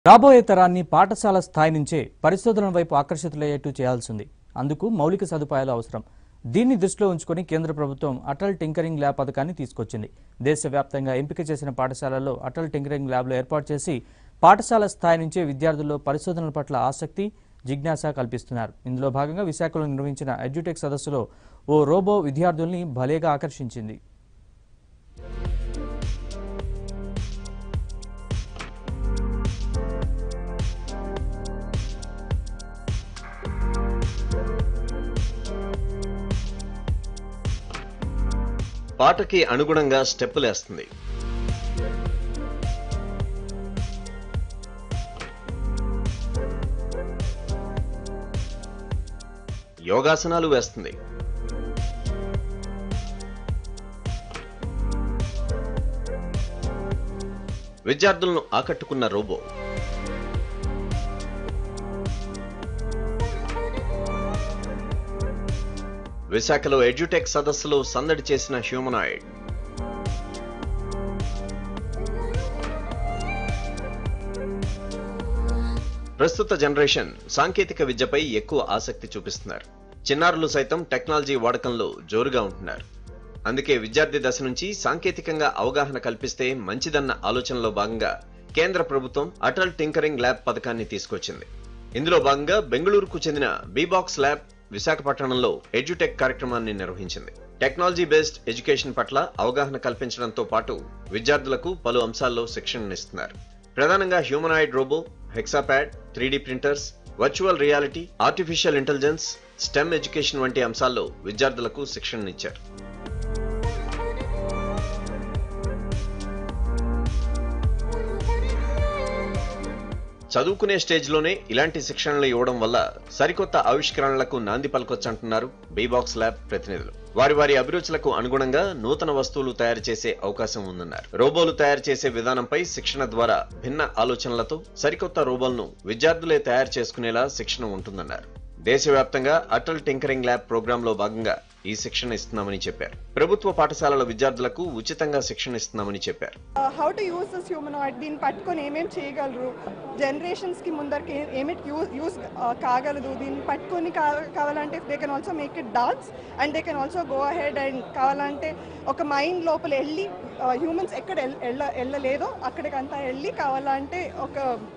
రాబోయే తరాన్ని పాఠశాల స్థాయి నుంచే పరిశోధనల వైపు ఆకర్షితులయ్యేట్టు చేయాల్సింది అందుకు మౌలిక సదుపాయాలు అవసరం దీన్ని దృష్టిలో ఉంచుకొని కేంద్ర ప్రభుత్వం అటల్ టింకరింగ్ ల్యాబ్ పథకాన్ని తీసుకొచ్చింది దేశవ్యాప్తంగా ఎంపిక చేసిన పాఠశాలల్లో అటల్ టింకరింగ్ ల్యాబ్లు ఏర్పాటు చేసి పాఠశాల స్థాయి నుంచే విద్యార్థుల్లో పరిశోధనల పట్ల ఆసక్తి జిజ్ఞాస కల్పిస్తున్నారు ఇందులో భాగంగా విశాఖలో నిర్వహించిన ఎడ్యుటెక్ సదస్సులో ఓ రోబో విద్యార్థుల్ని భలేగా ఆకర్షించింది పాటకి అనుగుణంగా స్టెప్పులేస్తుంది యోగాసనాలు వేస్తుంది విద్యార్థులను ఆకట్టుకున్న రోబో విశాఖలో ఎడ్యుటెక్ సదస్సులో సందడి చేసిన హ్యూమనాయిడ్ ప్రస్తుత జనరేషన్ సాంకేతిక విద్యపై ఎక్కువ ఆసక్తి చూపిస్తున్నారు చిన్నారులు సైతం టెక్నాలజీ వాడకంలో జోరుగా ఉంటున్నారు అందుకే విద్యార్థి దశ నుంచి సాంకేతికంగా అవగాహన కల్పిస్తే మంచిదన్న ఆలోచనలో భాగంగా కేంద్ర ప్రభుత్వం అటల్ టింకరింగ్ ల్యాబ్ పథకాన్ని తీసుకొచ్చింది ఇందులో భాగంగా బెంగళూరుకు చెందిన బీబాక్స్ ల్యాబ్ విశాఖపట్నంలో ఎడ్యుటెక్ కార్యక్రమాన్ని నిర్వహించింది టెక్నాలజీ బేస్డ్ ఎడ్యుకేషన్ పట్ల అవగాహన కల్పించడంతో పాటు విద్యార్థులకు పలు అంశాల్లో శిక్షణనిస్తున్నారు ప్రధానంగా humanoid robot hexapod three printers virtual reality artificial intelligence STEM education వంటి అంశాల్లో విద్యార్థులకు శిక్షణనిచ్చారు చదువుకునే స్టేజ్లోనే ఇలాంటి శిక్షణలు ఇవ్వడం వల్ల సరికొత్త ఆవిష్కరణలకు నాంది పలకొచ్చంటున్నారు బీబాక్స్ ల్యాబ్ ప్రతినిధులు వారి వారి అభిరుచులకు అనుగుణంగా నూతన వస్తువులు తయారు చేసే అవకాశం ఉందన్నారు రోబోలు తయారు చేసే విధానంపై శిక్షణ ద్వారా భిన్న ఆలోచనలతో సరికొత్త రోబోలను విద్యార్థులే తయారు చేసుకునేలా శిక్షణ ఉంటుందన్నారు దేశవ్యాప్తంగా అటల్ టింకరింగ్ ల్యాబ్ ప్రోగ్రాంలో భాగంగా ఈ శిక్షణ ఇస్తున్నామని చెప్పారు ప్రభుత్వ పాఠశాలల విద్యార్థులకు ఉచితంగా శిక్షణ ఇస్తున్నామని చెప్పారు how to use this humanoid దీన్ని పట్టుకొని ఏమేమి చేయగలరు జనరేషన్స్కి ముందరికి ఏ- ఏమిటి యూస్ యూస్ కాగలదు దీన్ని పట్టుకొని కా- కావాలంటే they can also make it dance and they can also go ahead and కావాలంటే ఒక మైండ్ లోపల వెళ్ళి హ్యూమన్స్ ఎక్కడ ఎల్- వెళ్ళ వెళ్ళలేదో అక్కడికంతా వెళ్ళి కావాలంటే ఒక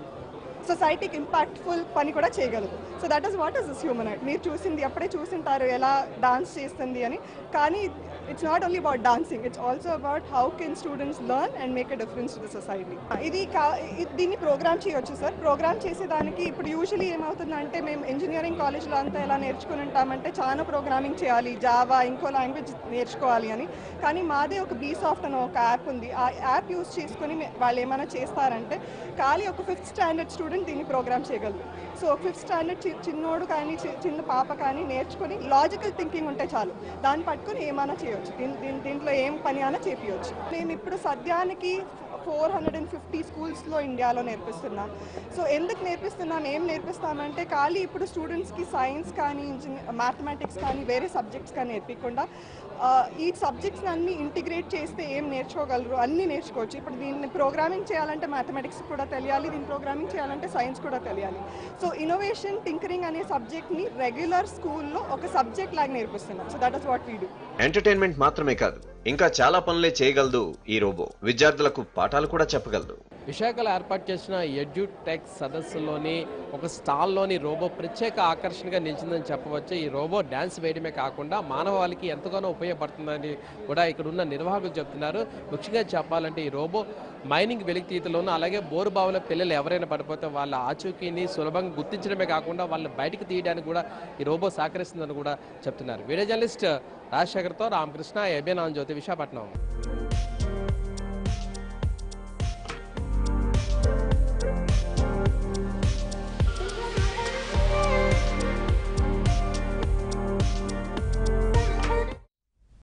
సొసైటీకి ఇంపాక్ట్ఫుల్ పని కూడా చేయగలదు so that is what is this humanoid మీరు చూసింది అప్పుడే చూసింటారు ఎలా డాన్స్ చేస్తుంది అని కానీ it's not only about dancing it's also about how can students learn and make a difference to the society ఇది కా- ఇది- దీన్ని ప్రోగ్రామ్ చేయొచ్చు సార్ ప్రోగ్రామ్ చేసేదానికి ఇప్పుడు యూజువలీ ఏమవుతుందంటే మేము ఇంజనీరింగ్ కాలేజ్లో అంతా ఎలా నేర్చుకుని ఉంటామంటే చాలా ప్రోగ్రామింగ్ చేయాలి జావా ఇంకో లాంగ్వేజ్ నేర్చుకోవాలి అని కానీ మాదే ఒక బీ సాఫ్ట్ అని ఒక యాప్ ఉంది ఆ యాప్ యూస్ చేసుకొని మే- వాళ్ళు ఏమైనా చేస్తారంటే ఖాళీ ఒక ఫిఫ్త్ స్టాండర్డ్ స్టూడెంట్ దీన్ని ప్రోగ్రామ్ చేయగలరు సో ఫిఫ్త్ స్టాండర్డ్ చి- చిన్నోడు కానీ చి- చిన్న పాప కానీ నేర్చుకొని లాజికల్ థింకింగ్ ఉంటే చాలు దాన్ని పట్టుకొని ఏమైనా చేయొచ్చు దీని దీని దీంట్లో ఏం పని అయినా చేపించవచ్చు మేము ఇప్పుడు సద్యానికి ఫోర్ హండ్రెడ్ అండ్ ఫిఫ్టీ స్కూల్స్లో ఇండియాలో నేర్పిస్తున్నాం సో ఎందుకు నేర్పిస్తున్నాం ఏం నేర్పిస్తామంటే ఖాళీ ఇప్పుడు స్టూడెంట్స్కి సైన్స్ కానీ ఇంజనీర్ మ్యాథమెటిక్స్ కానీ వేరే సబ్జెక్ట్స్ కానీ నేర్పించకుండా ఆ, ఈ సబ్జెక్ట్స్ని అన్ని ఇంటిగ్రేట్ చేస్తే ఏం నేర్చుకోగలరు అన్నీ నేర్చుకోవచ్చు ఇప్పుడు దీన్ని ప్రోగ్రామింగ్ చేయాలంటే మ్యాథమెటిక్స్ కూడా తెలియాలి దీన్ని ప్రోగ్రామింగ్ చేయాలంటే సైన్స్ కూడా తెలియాలి సో ఇన్నోవేషన్ టింకరింగ్ అనే సబ్జెక్ట్ని రెగ్యులర్ స్కూల్లో ఒక సబ్జెక్ట్ లాగా నేర్పిస్తున్నాం so that is what we do entertainment మాత్రమే కాదు ఇంకా చాలా పనులే చేయగలదు ఈ రోబో విద్యార్థులకు పాఠాలు కూడా చెప్పగలదు విశాఖలో ఏర్పాటు చేసిన ఎడ్యుటెక్ సదస్సులోని ఒక స్టాల్లోని రోబో ప్రత్యేక ఆకర్షణగా నిలిచిందని చెప్పవచ్చు ఈ రోబో డ్యాన్స్ వేయడమే కాకుండా మానవాళికి ఎంతగానో ఉపయోగపడుతుందని కూడా ఇక్కడ ఉన్న నిర్వాహకులు చెప్తున్నారు ముఖ్యంగా చెప్పాలంటే ఈ రోబో మైనింగ్ వెలికితీతలోను అలాగే బోరు బావుల పిల్లలు ఎవరైనా పడిపోతే వాళ్ళ ఆచూకీని సులభంగా గుర్తించడమే కాకుండా వాళ్ళని బయటకు తీయడానికి కూడా ఈ రోబో సహకరిస్తుందని కూడా చెప్తున్నారు వీడియో జర్నలిస్ట్ రాజశేఖర్తో రామకృష్ణ ఏబిఎన్ ఆన్ జ్యోతి విశాఖపట్నం